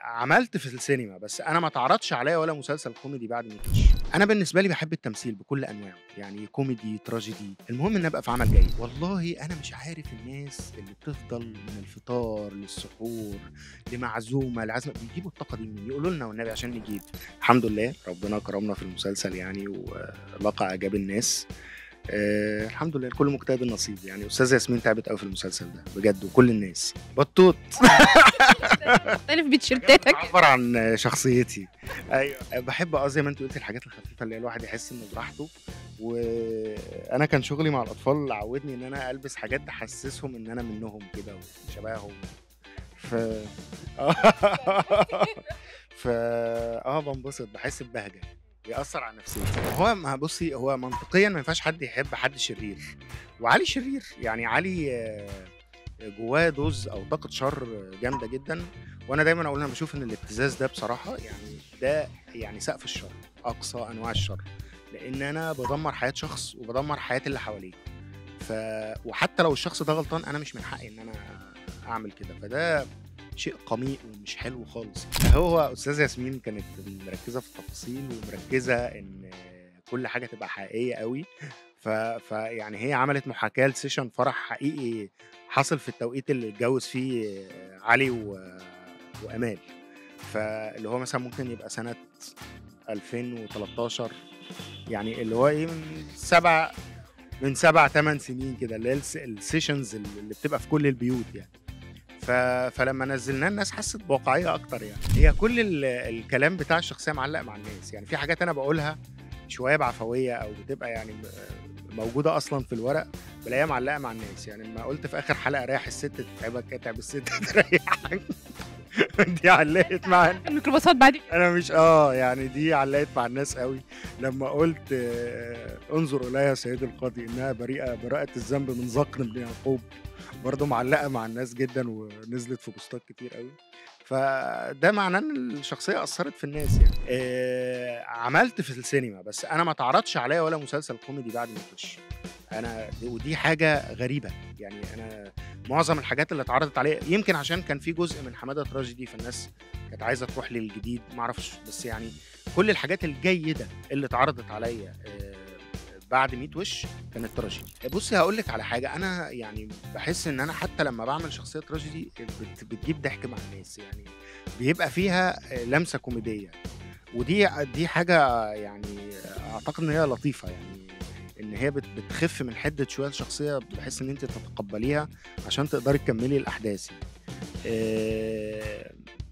عملت في السينما بس انا ما اتعرضش عليا ولا مسلسل كوميدي بعد ما كنتش انا بالنسبه لي بحب التمثيل بكل انواعه يعني كوميدي تراجيدي المهم ان ابقى في عمل جيد والله انا مش عارف الناس اللي بتفضل من الفطار للسحور لمعزومه لعزمه بيجيبوا الطاقه دي منين يقولوا لنا والنبي عشان نجيب الحمد لله ربنا كرمنا في المسلسل يعني ولقى اعجاب الناس آه الحمد لله كل مجتهد النصيب يعني استاذه ياسمين تعبت قوي في المسلسل ده بجد وكل الناس بطوط مختلف بتيشيرتاتك عبر عن شخصيتي ايوه بحب اه زي ما انت قلت الحاجات الخفيفه اللي هي الواحد يحس انه براحته وانا كان شغلي مع الاطفال اللي عودني ان انا البس حاجات تحسسهم ان انا منهم كده وشبههم ف ف اه بنبسط بحس ببهجه بيأثر على نفسيتي هو ما بصي هو منطقيا ما ينفعش حد يحب حد شرير وعلي شرير يعني علي آه، جواه دوز او طاقه شر جامده جدا وانا دايما اقول انا بشوف ان الابتزاز ده بصراحه يعني ده يعني سقف الشر اقصى انواع الشر لان انا بدمر حياه شخص وبدمر حياه اللي حواليه ف وحتى لو الشخص ده غلطان انا مش من حقي ان انا اعمل كده فده شيء قميء ومش حلو خالص هو استاذه ياسمين كانت مركزه في التفاصيل ومركزه ان كل حاجه تبقى حقيقيه قوي ف... فيعني هي عملت محاكاه لسيشن فرح حقيقي حصل في التوقيت اللي اتجوز فيه علي و... وامال فاللي هو مثلا ممكن يبقى سنه 2013 يعني اللي هو ايه من سبع من سبع ثمان سنين كده اللي هي الس- السيشنز اللي بتبقى في كل البيوت يعني ف... فلما نزلناه الناس حست بواقعيه اكتر يعني هي كل ال... الكلام بتاع الشخصيه معلق مع الناس يعني في حاجات انا بقولها شويه بعفويه او بتبقى يعني م- موجوده اصلا في الورق بلاقيها معلقه مع الناس يعني لما قلت في اخر حلقه ريح الست تتعبك اتعب الست تريحك دي علقت مع الميكروباصات بعد انا مش اه يعني دي علقت مع الناس قوي لما قلت آه، انظر اليها يا سيد القاضي انها بريئه براءه الذنب من ذقن بن يعقوب برضه معلقه مع الناس جدا ونزلت في بوستات كتير قوي فده معناه ان الشخصيه اثرت في الناس يعني آه عملت في السينما بس انا ما اتعرضش عليا ولا مسلسل كوميدي بعد ما كنتش انا ودي حاجه غريبه يعني انا معظم الحاجات اللي اتعرضت عليا يمكن عشان كان في جزء من حماده تراجيدي فالناس كانت عايزه تروح للجديد ما اعرفش بس يعني كل الحاجات الجيده اللي اتعرضت عليا آه، بعد 100 وش كانت تراجيدي بصي هقول لك على حاجه انا يعني بحس ان انا حتى لما بعمل شخصيه تراجيدي بت- بتجيب ضحك مع الناس يعني بيبقى فيها آه، لمسه كوميديه ودي دي حاجه يعني اعتقد ان هي لطيفه يعني ان هي بت- بتخف من حده شويه الشخصيه بحيث ان انت تتقبليها عشان تقدري تكملي الاحداث يعني. آه،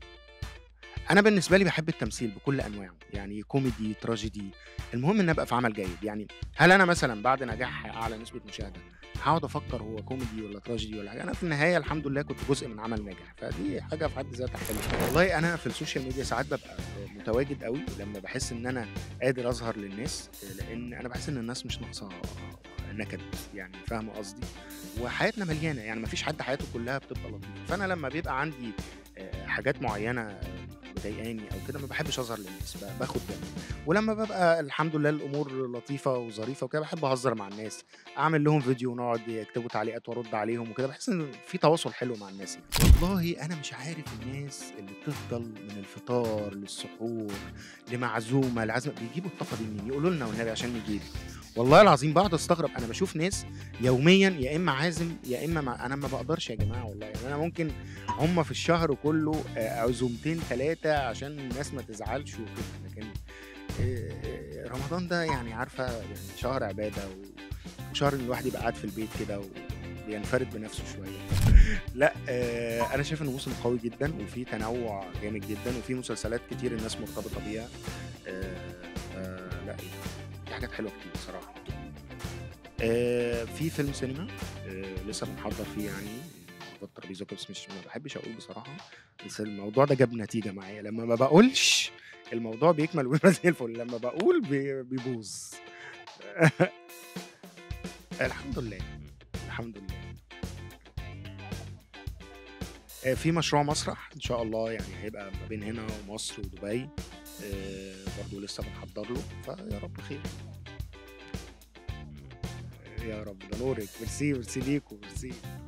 انا بالنسبه لي بحب التمثيل بكل انواعه يعني كوميدي تراجيدي المهم ان ابقى في عمل جيد يعني هل انا مثلا بعد نجاح اعلى نسبه مشاهده هقعد افكر هو كوميدي ولا تراجيدي ولا حاجه انا في النهايه الحمد لله كنت جزء من عمل ناجح فدي حاجه في حد ذاتها حلوه والله انا في السوشيال ميديا ساعات ببقى متواجد قوي لما بحس ان انا قادر اظهر للناس لان انا بحس ان الناس مش ناقصه نكد يعني فاهمه قصدي وحياتنا مليانه يعني مفيش حد حياته كلها بتبقى لطيفه فانا لما بيبقى عندي آه، حاجات معينه مضايقاني او كده ما بحبش اظهر للناس ب- باخد بالي ولما ببقى الحمد لله الامور لطيفه وظريفه وكده بحب اهزر مع الناس اعمل لهم فيديو ونقعد يكتبوا تعليقات وارد عليهم وكده بحس ان في تواصل حلو مع الناس يعني. والله انا مش عارف الناس اللي بتفضل من الفطار للسحور لمعزومه لعزمه بيجيبوا الطاقه دي منين يقولوا لنا والنبي عشان نجيب والله العظيم بقعد استغرب انا بشوف ناس يوميا يا اما عازم يا اما ما انا ما بقدرش يا جماعه والله يعني انا ممكن هم في الشهر كله آه، عزومتين ثلاثه عشان الناس ما تزعلش وكده لكن آه، رمضان ده يعني عارفه يعني شهر عباده و- وشهر ان الواحد يبقى قاعد في البيت كده وبينفرد بنفسه شويه لا آه، انا شايف انه موسم قوي جدا وفي تنوع جامد جدا وفي مسلسلات كتير الناس مرتبطه بيها آه، آه، لا في حاجات حلوه كتير بصراحه آه، في فيلم سينما آه، لسه بنحضر فيه يعني بطل بيزوك بس مش ما بحبش اقول بصراحه بس الموضوع ده جاب نتيجه معايا لما ما بقولش الموضوع بيكمل ويبقى زي الفل لما بقول بي- بيبوظ الحمد لله الحمد لله آه، في مشروع مسرح ان شاء الله يعني هيبقى ما بين هنا ومصر ودبي آه، برضو لسه بنحضر له فيا رب خير يا رب ده نورك ميرسي ميرسي ليكم ميرسي